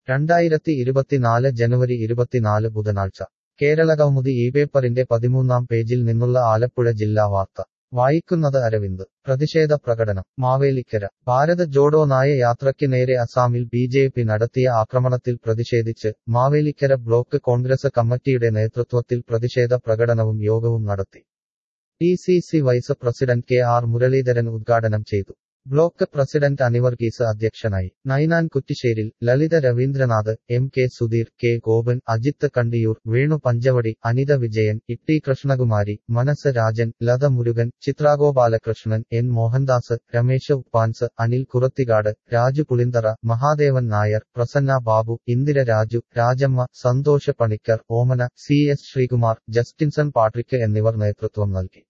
രണ്ടായിരത്തി ഇരുപത്തിനാല് ജനുവരി ഇരുപത്തിനാല് ബുധനാഴ്ച കേരളകൗമുദി ഈ പേപ്പറിന്റെ പതിമൂന്നാം പേജിൽ നിന്നുള്ള ആലപ്പുഴ ജില്ലാ വാർത്ത വായിക്കുന്നത് അരവിന്ദ് പ്രതിഷേധ പ്രകടനം മാവേലിക്കര ഭാരത് ജോഡോ നായ യാത്രയ്ക്ക് നേരെ അസാമിൽ ബി ജെ പി നടത്തിയ ആക്രമണത്തിൽ പ്രതിഷേധിച്ച് മാവേലിക്കര ബ്ലോക്ക് കോൺഗ്രസ് കമ്മിറ്റിയുടെ നേതൃത്വത്തിൽ പ്രതിഷേധ പ്രകടനവും യോഗവും നടത്തി D C C vice president K R Muraleedharan ഉദ്ഘാടനം ചെയ്തു ബ്ലോക്ക് പ്രസിഡന്റ് അനിവർഗീസ് അധ്യക്ഷനായി Ninan Kuttisseril Lalitha Raveendranath M K Sudheer K Gopan Ajith Kandiyoor Venu Panchavadi Anitha Vijayan Itty Krishnakumari Manas Rajan Latha Murukan Chithragopalakrishnan N Mohandas Ramesh ഉപ്പാൻസ് Anil Kurathikad Raju Pulinthara Mahadevan Nair Prasanna Babu Indira Raju Rajamma Santhosh Panicker Omana C S Sreekumar Justinson Patrick എന്നിവർ നേതൃത്വം നൽകി